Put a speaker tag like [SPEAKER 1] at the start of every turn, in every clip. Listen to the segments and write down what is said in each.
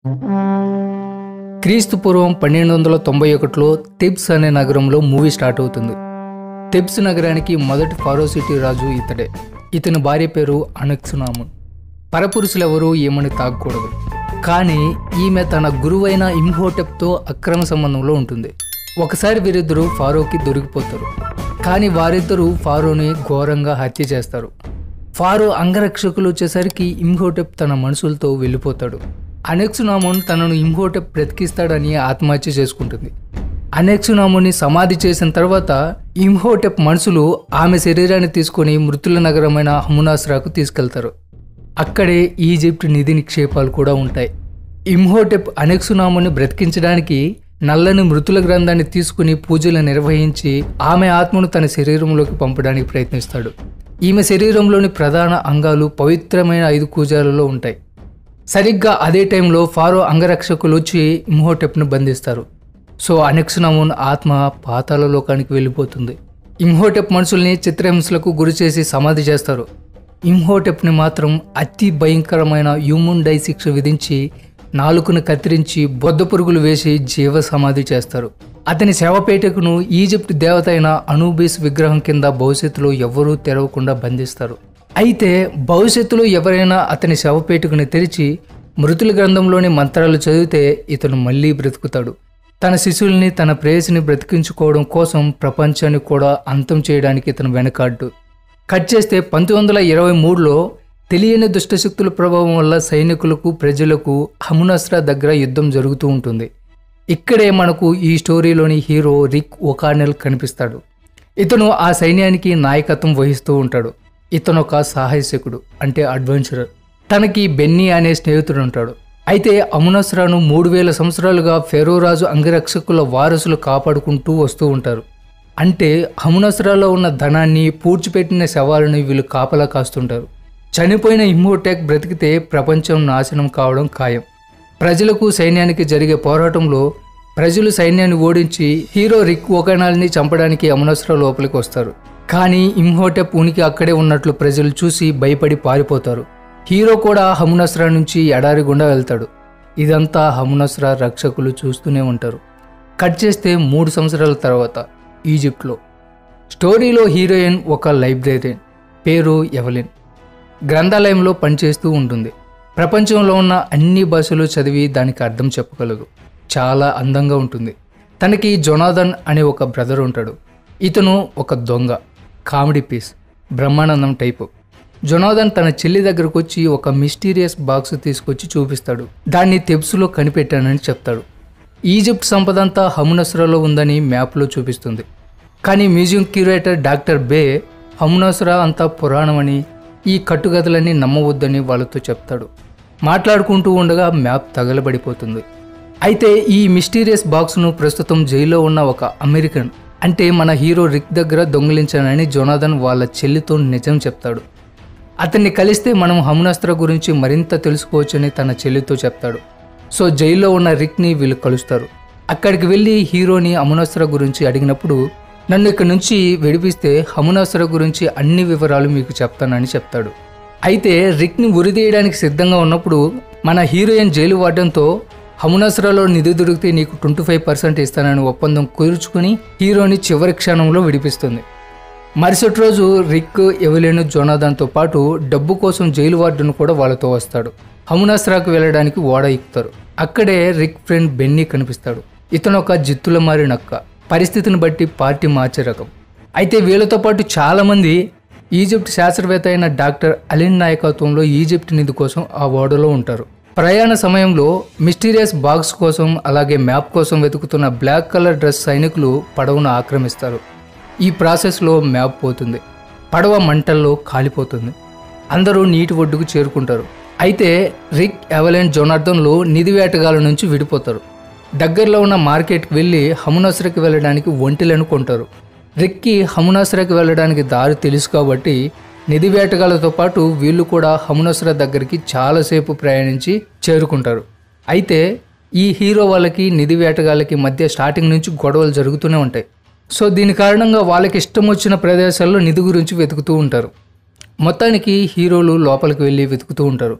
[SPEAKER 1] క్రీస్తు పూర్వం పన్నెండు వందల తొంభై ఒకటిలో తెబ్స్ అనే నగరంలో మూవీ స్టార్ట్ అవుతుంది తెబ్స్ నగరానికి మొదటి ఫారో సిటీ రాజు ఇతడే ఇతని భార్య పేరు అనక్సునామున్ పరపురుషులెవరూ ఈమెను తాగకూడదు కానీ ఈమె తన గురువైన ఇమ్హోటెప్తో అక్రమ సంబంధంలో ఉంటుంది ఒకసారి వీరిద్దరూ ఫారోకి దొరికిపోతారు కానీ వారిద్దరూ ఫారోని ఘోరంగా హత్య చేస్తారు ఫారో అంగరక్షకులు వచ్చేసరికి ఇమ్హోటెప్ తన మనుషులతో వెళ్ళిపోతాడు అనెక్సునామోన్ తనను ఇమ్హోటెప్ బ్రతికిస్తాడని ఆత్మహత్య చేసుకుంటుంది అనెక్సునాముని సమాధి చేసిన తర్వాత ఇమ్హోటెప్ మనుషులు ఆమె శరీరాన్ని తీసుకొని మృతుల నగరమైన హమునాస్రాకు తీసుకెళ్తారు అక్కడే ఈజిప్ట్ నిధి నిక్షేపాలు కూడా ఉంటాయి ఇమ్హోటెప్ అనెక్సునాముని బ్రతికించడానికి నల్లని మృతుల గ్రంథాన్ని తీసుకుని పూజలు నిర్వహించి ఆమె ఆత్మను తన శరీరంలోకి పంపడానికి ప్రయత్నిస్తాడు ఈమె శరీరంలోని ప్రధాన అంగాలు పవిత్రమైన ఐదు కూజాలలో ఉంటాయి సరిగ్గా అదే టైంలో ఫారో అంగరక్షకులు వచ్చి ఇమ్హోటెప్ను బంధిస్తారు సో అనెక్సునామున్ ఆత్మ పాతాళ లోకానికి వెళ్ళిపోతుంది ఇమ్హోటెప్ మనుషుల్ని చిత్రహింసలకు గురి చేసి సమాధి చేస్తారు ఇమ్హోటెప్ని మాత్రం అతి భయంకరమైన హ్యూమన్ డై శిక్ష విధించి నాలుకను కత్తిరించి బొద్ద పురుగులు వేసి జీవ సమాధి చేస్తారు అతని శవపేటకును ఈజిప్ట్ దేవత అయిన అనూబిస్ విగ్రహం కింద భవిష్యత్తులో ఎవ్వరూ తెరవకుండా బంధిస్తారు అయితే భవిష్యత్తులో ఎవరైనా అతని శవపేటకుని తెరిచి మృతుల గ్రంథంలోని మంత్రాలు చదివితే ఇతను మళ్ళీ బ్రతుకుతాడు తన శిశువుల్ని తన ప్రేయసిని బ్రతికించుకోవడం కోసం ప్రపంచాన్ని కూడా అంతం చేయడానికి ఇతను వెనకాడ్డు కట్ చేస్తే పంతొమ్మిది వందల ఇరవై మూడులో తెలియని దుష్టశక్తుల ప్రభావం వల్ల సైనికులకు ప్రజలకు హమునస్రా దగ్గర యుద్ధం జరుగుతూ ఉంటుంది ఇక్కడే మనకు ఈ స్టోరీలోని హీరో రిక్ ఒకానెల్ కనిపిస్తాడు ఇతను ఆ సైన్యానికి నాయకత్వం వహిస్తూ ఉంటాడు ఇతను ఒక సాహసకుడు అంటే అడ్వెంచరర్ తనకి బెన్నీ అనే స్నేహితుడు ఉంటాడు అయితే అమునస్రాను మూడు వేల సంవత్సరాలుగా ఫెరోరాజు అంగరక్షకుల వారసులు కాపాడుకుంటూ వస్తూ ఉంటారు అంటే హమునస్రాలో ఉన్న ధనాన్ని పూడ్చిపెట్టిన శవాలను వీళ్ళు కాపలా కాస్తుంటారు చనిపోయిన ఇమ్మోటెక్ బ్రతికితే ప్రపంచం నాశనం కావడం ఖాయం ప్రజలకు సైన్యానికి జరిగే పోరాటంలో ప్రజలు సైన్యాన్ని ఓడించి హీరో రిక్ ఒకనాల్ని చంపడానికి అమునస్రా లోపలికి వస్తారు కానీ ఇమ్హోటెప్ ఉనికి అక్కడే ఉన్నట్లు ప్రజలు చూసి భయపడి పారిపోతారు హీరో కూడా హమునస్రా నుంచి ఎడారి గుండా వెళ్తాడు ఇదంతా హమునస్రా రక్షకులు చూస్తూనే ఉంటారు కట్ చేస్తే మూడు సంవత్సరాల తర్వాత ఈజిప్ట్లో స్టోరీలో హీరోయిన్ ఒక లైబ్రేరియన్ పేరు ఎవలిన్ గ్రంథాలయంలో పనిచేస్తూ ఉంటుంది ప్రపంచంలో ఉన్న అన్ని భాషలు చదివి దానికి అర్థం చెప్పగలదు చాలా అందంగా ఉంటుంది తనకి జొనాథన్ అనే ఒక బ్రదర్ ఉంటాడు ఇతను ఒక దొంగ comedy piece Brahmanandam type Jonathan తన చెల్లి దగ్గరకు వచ్చి ఒక మిస్టీరియస్ బాక్స్ తీసుకొచ్చి చూపిస్తాడు దాన్ని తెప్సులో కనిపెట్టానని చెప్తాడు ఈజిప్ట్ సంపద అంతా హమునస్రాలో ఉందని మ్యాప్లో చూపిస్తుంది కానీ మ్యూజియం క్యూరేటర్ డాక్టర్ బే హమునస్రా అంతా పురాణమని ఈ కట్టుకథలన్నీ నమ్మవద్దని వాళ్ళతో చెప్తాడు మాట్లాడుకుంటూ ఉండగా మ్యాప్ తగలబడిపోతుంది అయితే ఈ మిస్టీరియస్ బాక్స్ను ప్రస్తుతం జైల్లో ఉన్న ఒక అమెరికన్ అంటే మన హీరో రిక్ దగ్గర దొంగిలించానని జొనాథన్ వాళ్ళ చెల్లితో నిజం చెప్తాడు అతన్ని కలిస్తే మనం హమునస్త్ర గురించి మరింత తెలుసుకోవచ్చని తన చెల్లితో చెప్తాడు సో జైల్లో ఉన్న రిక్ని వీళ్ళు కలుస్తారు అక్కడికి వెళ్ళి హీరోని హమునస్త్ర గురించి అడిగినప్పుడు నన్ను ఇక్కడ నుంచి విడిపిస్తే హమునస్త్ర గురించి అన్ని వివరాలు మీకు చెప్తానని చెప్తాడు అయితే రిక్ని ఉరిదీయడానికి సిద్ధంగా ఉన్నప్పుడు మన హీరోయిన్ జైలు వాడడంతో హమునస్రాలో నిధి దొరికితే నీకు ట్వంటీ ఫైవ్ పర్సెంట్ ఇస్తానని ఒప్పందం కుదుర్చుకుని హీరోని చివరి క్షణంలో విడిపిస్తుంది మరుసటి రోజు రిక్ ఎవలేను జోనాథన్తో పాటు డబ్బు కోసం జైలు వార్డును కూడా వాళ్ళతో వస్తాడు హమునాస్రాకు వెళ్ళడానికి ఓడ ఎక్కుతారు అక్కడే రిక్ ఫ్రెండ్ బెన్నీ కనిపిస్తాడు ఇతను ఒక జిత్తుల మారి నక్క పరిస్థితిని బట్టి పార్టీ మార్చే రకం అయితే వీళ్ళతో పాటు చాలామంది ఈజిప్ట్ శాస్త్రవేత్త అయిన డాక్టర్ అలిన్ నాయకత్వంలో ఈజిప్ట్ నిధి కోసం ఆ ఓడలో ఉంటారు ప్రయాణ సమయంలో మిస్టీరియస్ బాక్స్ కోసం అలాగే మ్యాప్ కోసం వెతుకుతున్న బ్లాక్ కలర్ డ్రెస్ సైనికులు పడవను ఆక్రమిస్తారు ఈ ప్రాసెస్లో మ్యాప్ పోతుంది పడవ మంటల్లో కాలిపోతుంది అందరూ నీటి ఒడ్డుకు చేరుకుంటారు అయితే రిక్ ఎవలెంట్ జొనార్థన్లు నిధి వేటగాల నుంచి విడిపోతారు దగ్గరలో ఉన్న మార్కెట్కి వెళ్ళి హమునస్రకి వెళ్ళడానికి ఒంటిలను కొంటారు రిక్కి హమునస్రకి వెళ్ళడానికి దారి తెలుసు కాబట్టి నిధి వేటగాలతో పాటు వీళ్ళు కూడా హమునస్ర దగ్గరికి చాలాసేపు ప్రయాణించి చేరుకుంటారు అయితే ఈ హీరో వాళ్ళకి నిధి వేటగాళ్ళకి మధ్య స్టార్టింగ్ నుంచి గొడవలు జరుగుతూనే ఉంటాయి సో దీని కారణంగా వాళ్ళకి ఇష్టం వచ్చిన ప్రదేశాల్లో నిధి గురించి వెతుకుతూ ఉంటారు మొత్తానికి హీరోలు లోపలికి వెళ్ళి వెతుకుతూ ఉంటారు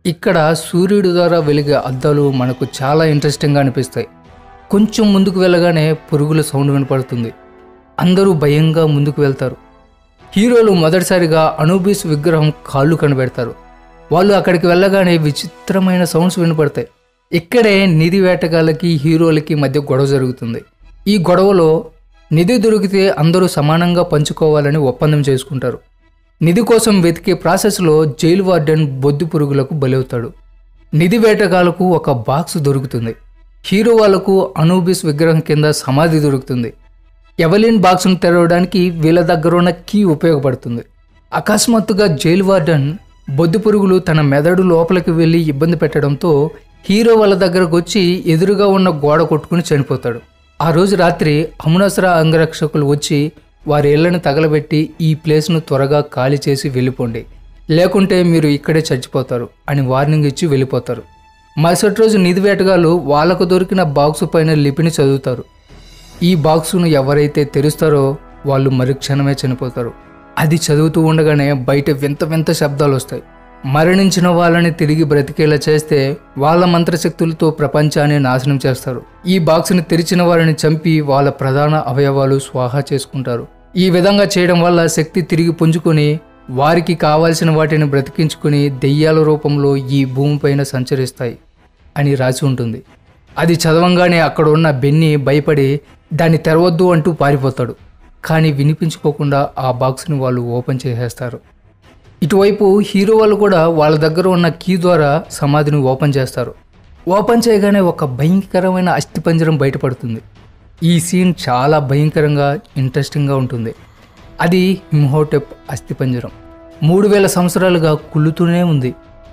[SPEAKER 1] ఇక్కడ సూర్యుడి ద్వారా వెలిగే అద్దాలు మనకు చాలా ఇంట్రెస్టింగ్గా అనిపిస్తాయి కొంచెం ముందుకు వెళ్ళగానే పురుగుల సౌండ్ వినపడుతుంది అందరూ భయంగా ముందుకు వెళ్తారు హీరోలు మొదటిసారిగా అనూబిస్ విగ్రహం కాళ్ళు కనిపెడతారు వాళ్ళు అక్కడికి వెళ్ళగానే విచిత్రమైన సౌండ్స్ వినపడతాయి ఇక్కడే నిధి వేటగాళ్ళకి హీరోలకి మధ్య గొడవ జరుగుతుంది ఈ గొడవలో నిధి దొరికితే అందరూ సమానంగా పంచుకోవాలని ఒప్పందం చేసుకుంటారు నిధి కోసం వెతికే ప్రాసెస్లో జైలు వార్డెన్ బొద్దు పురుగులకు బలవుతాడు నిధి వేటగాళ్లకు ఒక బాక్స్ దొరుకుతుంది హీరో వాళ్లకు అనూబిస్ విగ్రహం కింద సమాధి దొరుకుతుంది ఎవలిన్ బాక్స్ను తెరవడానికి వీళ్ళ దగ్గర ఉన్న కీ ఉపయోగపడుతుంది అకస్మాత్తుగా జైలు వార్డెన్ బొద్దు పురుగులు తన మెదడు లోపలికి వెళ్ళి ఇబ్బంది పెట్టడంతో హీరో వాళ్ళ దగ్గరకు వచ్చి ఎదురుగా ఉన్న గోడ కొట్టుకుని చనిపోతాడు ఆ రోజు రాత్రి అమునసర అంగరక్షకులు వచ్చి వారి ఇళ్లను తగలబెట్టి ఈ ప్లేస్ను త్వరగా ఖాళీ చేసి వెళ్ళిపోండి లేకుంటే మీరు ఇక్కడే చచ్చిపోతారు అని వార్నింగ్ ఇచ్చి వెళ్ళిపోతారు మరుసటి రోజు నిధి వేటగాళ్ళు వాళ్లకు దొరికిన బాక్సు పైన లిపిని చదువుతారు ఈ బాక్సును ఎవరైతే తెరుస్తారో వాళ్ళు మరుక్షణమే చనిపోతారు అది చదువుతూ ఉండగానే బయట వింత వింత శబ్దాలు వస్తాయి మరణించిన వాళ్ళని తిరిగి బ్రతికేలా చేస్తే వాళ్ళ మంత్రశక్తులతో ప్రపంచాన్ని నాశనం చేస్తారు ఈ బాక్స్ని తెరిచిన వారిని చంపి వాళ్ళ ప్రధాన అవయవాలు స్వాహా చేసుకుంటారు ఈ విధంగా చేయడం వల్ల శక్తి తిరిగి పుంజుకొని వారికి కావాల్సిన వాటిని బ్రతికించుకుని దెయ్యాల రూపంలో ఈ భూమిపైన సంచరిస్తాయి అని రాసి ఉంటుంది అది చదవంగానే అక్కడ ఉన్న బెన్ని భయపడి దాన్ని తెరవద్దు అంటూ పారిపోతాడు కానీ వినిపించుకోకుండా ఆ బాక్స్ని వాళ్ళు ఓపెన్ చేసేస్తారు ఇటువైపు హీరో వాళ్ళు కూడా వాళ్ళ దగ్గర ఉన్న కీ ద్వారా సమాధిని ఓపెన్ చేస్తారు ఓపెన్ చేయగానే ఒక భయంకరమైన అస్థిపంజరం బయటపడుతుంది ఈ సీన్ చాలా భయంకరంగా ఇంట్రెస్టింగ్గా ఉంటుంది అది హిమ్హోటెప్ అస్థిపంజరం మూడు వేల సంవత్సరాలుగా కుళ్ళుతూనే ఉంది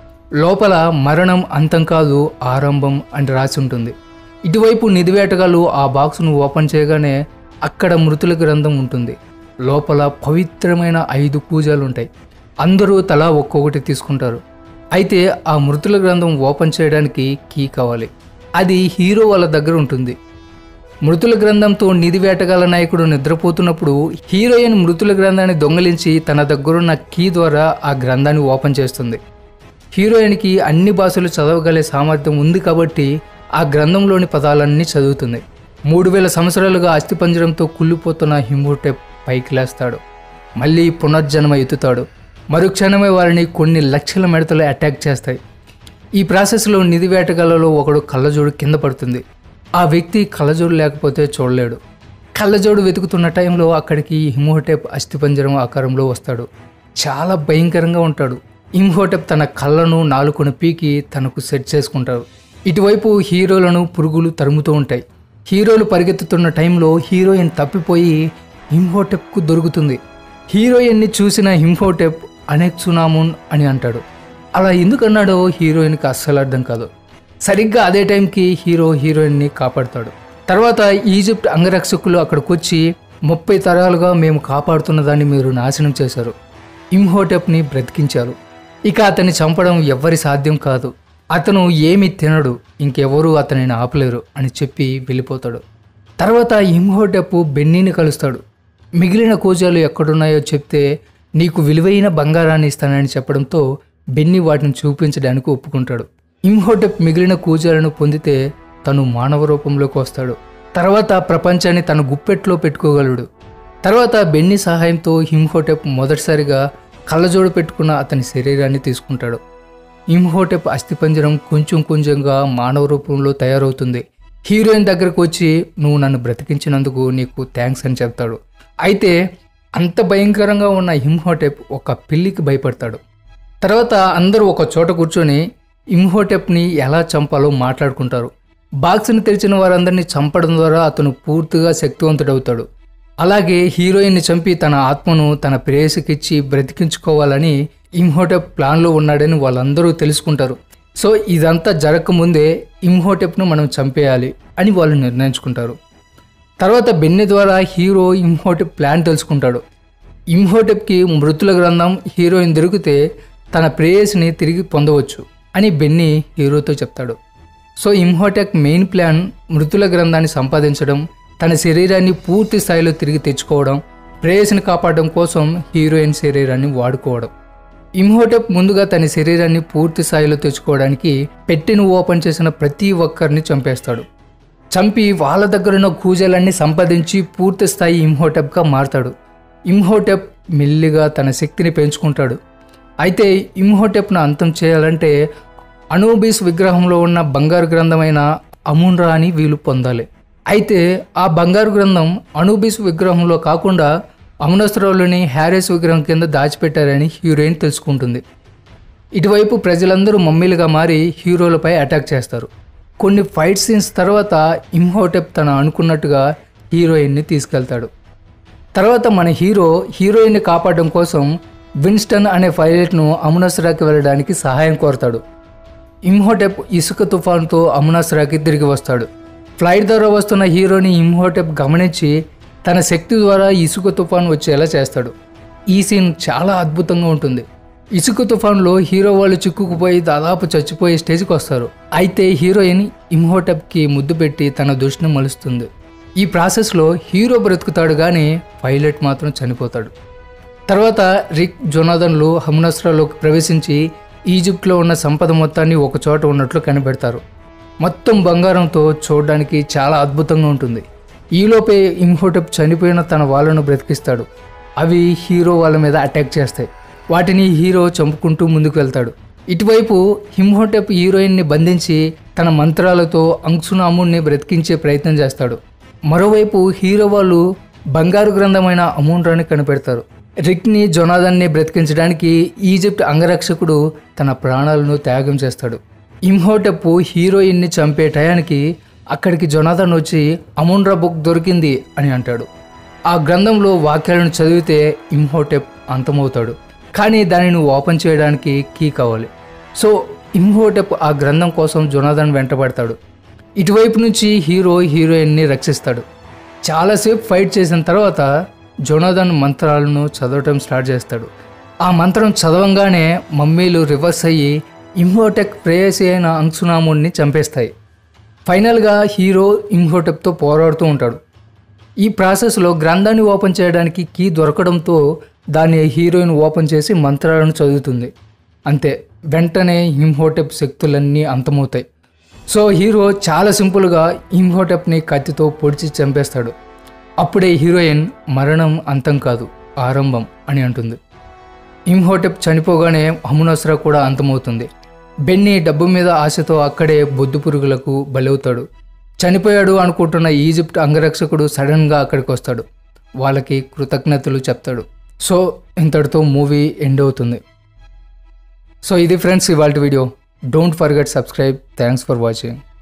[SPEAKER 1] లోపల మరణం అంతం కాదు ఆరంభం అని రాసి ఉంటుంది ఇటువైపు నిధివేటగాళ్ళు ఆ బాక్స్ను ఓపెన్ చేయగానే అక్కడ మృతుల గ్రంథం ఉంటుంది లోపల పవిత్రమైన ఐదు పూజలు ఉంటాయి అందరూ తలా ఒక్కొక్కటి తీసుకుంటారు అయితే ఆ మృతుల గ్రంథం ఓపెన్ చేయడానికి కీ కావాలి అది హీరో వాళ్ళ దగ్గర ఉంటుంది మృతుల గ్రంథంతో నిధి వేటగాల నాయకుడు నిద్రపోతున్నప్పుడు హీరోయిన్ మృతుల గ్రంథాన్ని దొంగలించి తన దగ్గరున్న కీ ద్వారా ఆ గ్రంథాన్ని ఓపెన్ చేస్తుంది హీరోయిన్కి అన్ని భాషలు చదవగలే సామర్థ్యం ఉంది కాబట్టి ఆ గ్రంథంలోని పదాలన్నీ చదువుతుంది మూడు వేల సంవత్సరాలుగా అస్థిపంజరంతో కుళ్ళిపోతున్న హిమోటెప్ పైకి లేస్తాడు మళ్ళీ పునర్జన్మ ఎత్తుతాడు మరుక్షణమే వారిని కొన్ని లక్షల మిడతలు అటాక్ చేస్తాయి ఈ ప్రాసెస్లో నిధి వేటగాళ్ళలో ఒకడు కళ్ళజోడు కింద పడుతుంది ఆ వ్యక్తి కళ్ళజోడు లేకపోతే చూడలేడు కళ్ళజోడు వెతుకుతున్న టైంలో అక్కడికి హిమోటెప్ అస్థిపంజరం ఆకారంలో వస్తాడు చాలా భయంకరంగా ఉంటాడు ఇమ్హోటెప్ తన కళ్ళను నాలుకను పీకి తనకు సెట్ చేసుకుంటాడు ఇటువైపు హీరోలను పురుగులు తరుముతూ ఉంటాయి హీరోలు పరిగెత్తుతున్న టైంలో హీరోయిన్ తప్పిపోయి హిమ్హోటెప్కు దొరుకుతుంది హీరోయిన్ని చూసిన హిమ్హోటెప్ అనెక్సునామున్ అని అంటాడు అలా ఎందుకన్నాడో హీరోయిన్కి అస్సలు అర్థం కాదు సరిగ్గా అదే టైంకి హీరో హీరోయిన్ని కాపాడుతాడు తర్వాత ఈజిప్ట్ అంగరక్షకులు అక్కడికి వచ్చి ముప్పై తరాలుగా మేము కాపాడుతున్న దాన్ని మీరు నాశనం చేశారు ఇమ్హోటెప్ని బ్రతికించారు ఇక అతన్ని చంపడం ఎవ్వరి సాధ్యం కాదు అతను ఏమీ తినడు ఇంకెవరూ అతనిని ఆపలేరు అని చెప్పి వెళ్ళిపోతాడు తర్వాత ఇమ్హోటెప్ బెన్నీని కలుస్తాడు మిగిలిన కూజాలు ఎక్కడున్నాయో చెప్తే నీకు విలువైన బంగారాన్ని ఇస్తానని చెప్పడంతో బెన్నీ వాటిని చూపించడానికి ఒప్పుకుంటాడు ఇమ్హోటెప్ మిగిలిన కూజాలను పొందితే తను మానవ రూపంలోకి వస్తాడు తర్వాత ప్రపంచాన్ని తన గుప్పెట్లో పెట్టుకోగలడు తర్వాత బెన్నీ సహాయంతో హిమ్హోటెప్ మొదటిసారిగా కళ్ళజోడు పెట్టుకున్న అతని శరీరాన్ని తీసుకుంటాడు ఇమ్హోటెప్ అస్థిపంజరం కొంచెం కొంచెంగా మానవ రూపంలో తయారవుతుంది హీరోయిన్ దగ్గరకు వచ్చి నువ్వు నన్ను బ్రతికించినందుకు నీకు థ్యాంక్స్ అని చెప్తాడు అయితే అంత భయంకరంగా ఉన్న హిమ్హోటెప్ ఒక పిల్లికి భయపడతాడు తర్వాత అందరూ ఒక చోట కూర్చొని ఇమ్హోటెప్ని ఎలా చంపాలో మాట్లాడుకుంటారు బాక్స్ని తెరిచిన వారందరినీ చంపడం ద్వారా అతను పూర్తిగా శక్తివంతుడవుతాడు అలాగే హీరోయిన్ని చంపి తన ఆత్మను తన ప్రేయసికిచ్చి బ్రతికించుకోవాలని ఇమ్హోటెప్ ప్లాన్లో ఉన్నాడని వాళ్ళందరూ తెలుసుకుంటారు సో ఇదంతా జరగకముందే ఇమ్హోటెప్ను మనం చంపేయాలి అని వాళ్ళు నిర్ణయించుకుంటారు తర్వాత బెన్నె ద్వారా హీరో ఇమ్హోటెప్ ప్లాన్ తెలుసుకుంటాడు ఇమ్హోటెప్కి మృతుల గ్రంథం హీరోయిన్ దొరికితే తన ప్రేయస్ని తిరిగి పొందవచ్చు అని బెన్నీ హీరోతో చెప్తాడు సో ఇమ్హోటెక్ మెయిన్ ప్లాన్ మృతుల గ్రంథాన్ని సంపాదించడం తన శరీరాన్ని పూర్తి స్థాయిలో తిరిగి తెచ్చుకోవడం ప్రేయస్ని కాపాడడం కోసం హీరోయిన్ శరీరాన్ని వాడుకోవడం ఇమ్హోటెప్ ముందుగా తన శరీరాన్ని పూర్తి స్థాయిలో తెచ్చుకోవడానికి పెట్టెను ఓపెన్ చేసిన ప్రతి ఒక్కరిని చంపేస్తాడు చంపి వాళ్ళ దగ్గరున్న కూజలన్నీ సంపాదించి పూర్తి స్థాయి ఇమ్హోటెప్గా మారతాడు ఇమ్హోటెప్ మెల్లిగా తన శక్తిని పెంచుకుంటాడు అయితే ఇమ్హోటెప్ను అంతం చేయాలంటే అనూబీస్ విగ్రహంలో ఉన్న బంగారు గ్రంథమైన అమున్రా అని వీళ్ళు పొందాలి అయితే ఆ బంగారు గ్రంథం అనూబీస్ విగ్రహంలో కాకుండా అమునస్త్రంలోని హ్యారిస్ విగ్రహం కింద దాచిపెట్టారని హీరోయిన్ తెలుసుకుంటుంది ఇటువైపు ప్రజలందరూ మమ్మీలుగా మారి హీరోలపై అటాక్ చేస్తారు కొన్ని ఫైట్ సీన్స్ తర్వాత ఇమ్హోటెప్ తన అనుకున్నట్టుగా హీరోయిన్ని తీసుకెళ్తాడు తర్వాత మన హీరో హీరోయిన్ని కాపాడడం కోసం విన్స్టన్ అనే పైలట్ను అమునస్రాకి వెళ్ళడానికి సహాయం కోరతాడు ఇమ్హోటెప్ ఇసుక తుఫాన్తో అమునస్రాకి తిరిగి వస్తాడు ఫ్లైట్ ద్వారా వస్తున్న హీరోని ఇమ్హోటెప్ గమనించి తన శక్తి ద్వారా ఇసుక తుఫాన్ వచ్చేలా చేస్తాడు ఈ సీన్ చాలా అద్భుతంగా ఉంటుంది ఇసుక తుఫాన్లో హీరో వాళ్ళు చిక్కుకుపోయి దాదాపు చచ్చిపోయే స్టేజ్కి వస్తారు అయితే హీరోయిన్ ఇమ్హోటెప్కి ముద్దు పెట్టి తన దృష్టిని మలుస్తుంది ఈ ప్రాసెస్లో హీరో బ్రతుకుతాడు కానీ పైలట్ మాత్రం చనిపోతాడు తర్వాత రిక్ జొనాథన్లు హమునస్రాలోకి ప్రవేశించి ఈజిప్ట్లో ఉన్న సంపద మొత్తాన్ని ఒక చోట ఉన్నట్లు కనిపెడతారు మొత్తం బంగారంతో చూడడానికి చాలా అద్భుతంగా ఉంటుంది ఈలోపే ఇమ్హోటెప్ చనిపోయిన తన వాళ్ళను బ్రతికిస్తాడు అవి హీరో వాళ్ళ మీద అటాక్ చేస్తాయి వాటిని హీరో చంపుకుంటూ ముందుకు వెళ్తాడు ఇటువైపు హిమ్హోటెప్ హీరోయిన్ని బంధించి తన మంత్రాలతో అంక్సునాముణ్ణి బ్రతికించే ప్రయత్నం చేస్తాడు మరోవైపు హీరో వాళ్ళు బంగారు గ్రంథమైన అమూన్రాని కనిపెడతారు రిక్ని జొనాథన్ని బ్రతికించడానికి ఈజిప్ట్ అంగరక్షకుడు తన ప్రాణాలను త్యాగం చేస్తాడు ఇమ్హోటెప్ హీరోయిన్ని చంపే టయానికి అక్కడికి జొనాథన్ వచ్చి అమూన్రా బుక్ దొరికింది అని అంటాడు ఆ గ్రంథంలో వాక్యాలను చదివితే ఇమ్హోటెప్ అంతమవుతాడు కానీ దానిని ఓపెన్ చేయడానికి కీ కావాలి సో ఇమ్హోటెప్ ఆ గ్రంథం కోసం జొనాథన్ వెంటబడతాడు ఇటువైపు నుంచి హీరో హీరోయిన్ని రక్షిస్తాడు చాలాసేపు ఫైట్ చేసిన తర్వాత జొనాథన్ మంత్రాలను చదవటం స్టార్ట్ చేస్తాడు ఆ మంత్రం చదవంగానే మమ్మీలు రివర్స్ అయ్యి ఇమ్హోటెక్ ప్రేయసి అయిన అంక్సునాముడిని చంపేస్తాయి ఫైనల్గా హీరో ఇమ్హోటెప్తో పోరాడుతూ ఉంటాడు ఈ ప్రాసెస్లో గ్రంథాన్ని ఓపెన్ చేయడానికి కీ దొరకడంతో దాన్ని హీరోయిన్ ఓపెన్ చేసి మంత్రాలను చదువుతుంది అంతే వెంటనే హిమ్హోటెప్ శక్తులన్నీ అంతమవుతాయి సో హీరో చాలా సింపుల్గా హిమ్హోటెప్ని కత్తితో పొడిచి చంపేస్తాడు అప్పుడే హీరోయిన్ మరణం అంతం కాదు ఆరంభం అని అంటుంది ఇమ్హోటెప్ చనిపోగానే హమునస్రా కూడా అంతమవుతుంది బెన్నీ డబ్బు మీద ఆశతో అక్కడే బొద్దు పురుగులకు బలవుతాడు చనిపోయాడు అనుకుంటున్న ఈజిప్ట్ అంగరక్షకుడు సడన్గా అక్కడికి వస్తాడు వాళ్ళకి కృతజ్ఞతలు చెప్తాడు సో ఇంతటితో మూవీ ఎండ్ అవుతుంది సో ఇది ఫ్రెండ్స్ ఇవాళ video don't forget subscribe thanks for watching